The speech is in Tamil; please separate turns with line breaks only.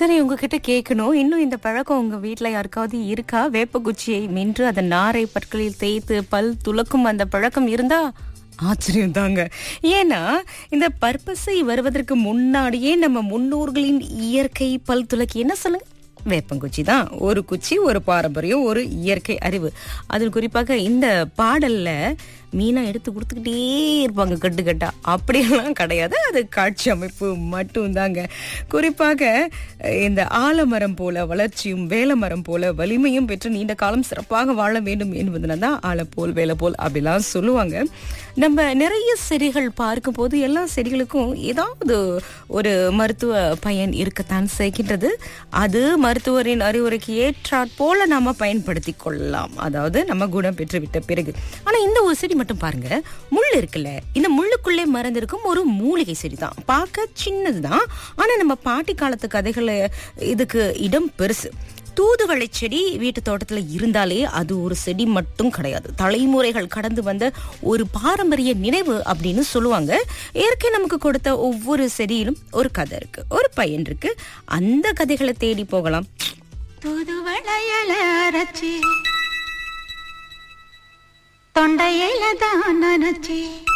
சரி உங்ககிட்ட கேட்கணும் இன்னும் இந்த பழக்கம் உங்க வீட்ல யாருக்காவது இருக்கா வேப்பகுச்சியை மென்று அதன் நாரை பற்களில் தேய்த்து பல் துலக்கும் அந்த பழக்கம் இருந்தா ஆச்சரியம் தாங்க ஏன்னா இந்த பற்பசை வருவதற்கு முன்னாடியே நம்ம முன்னோர்களின் இயற்கை பல் துலக்கி என்ன சொல்லுங்க வேப்பங்குச்சி தான் ஒரு குச்சி ஒரு பாரம்பரியம் ஒரு இயற்கை அறிவு அதில் குறிப்பாக இந்த பாடல்ல மீனா எடுத்து கொடுத்துக்கிட்டே இருப்பாங்க கட்டு கட்டா அப்படியெல்லாம் கிடையாது அது காட்சி அமைப்பு மட்டும்தாங்க குறிப்பாக அஹ், இந்த ஆலமரம் போல வளர்ச்சியும் வேலமரம் போல வலிமையும் பெற்று நீண்ட காலம் சிறப்பாக வாழ வேண்டும் என்பதுல தான் ஆலை போல் வேலை போல் அப்படிலாம் சொல்லுவாங்க நம்ம நிறைய செடிகள் பார்க்கும்போது எல்லா செடிகளுக்கும் ஏதாவது ஒரு மருத்துவ பயன் இருக்கத்தான் செய்கின்றது அது மருத்துவரின் அறிவுரைக்கு ஏற்றாற் போல நாம பயன்படுத்தி கொள்ளலாம் அதாவது நம்ம குணம் பெற்று விட்ட பிறகு ஆனா இந்த ஒரு செடி மட்டும் பாருங்க முள் இருக்குல்ல இந்த முள்ளுக்குள்ளே மறந்திருக்கும் ஒரு மூலிகை செடி தான் பார்க்க சின்னதுதான் ஆனா நம்ம பாட்டி காலத்து கதைகளை இதுக்கு இடம் பெருசு தூதுவளை செடி வீட்டு தோட்டத்துல இருந்தாலே அது ஒரு செடி மட்டும் கிடையாது தலைமுறைகள் கடந்து வந்த ஒரு பாரம்பரிய நினைவு அப்படின்னு சொல்லுவாங்க இயற்கை நமக்கு கொடுத்த ஒவ்வொரு செடியிலும் ஒரு கதை இருக்கு ஒரு பையன் இருக்கு அந்த கதைகளை தேடி போகலாம்
தூதுவளையல அரைச்சி தொண்டையில தான் நினைச்சி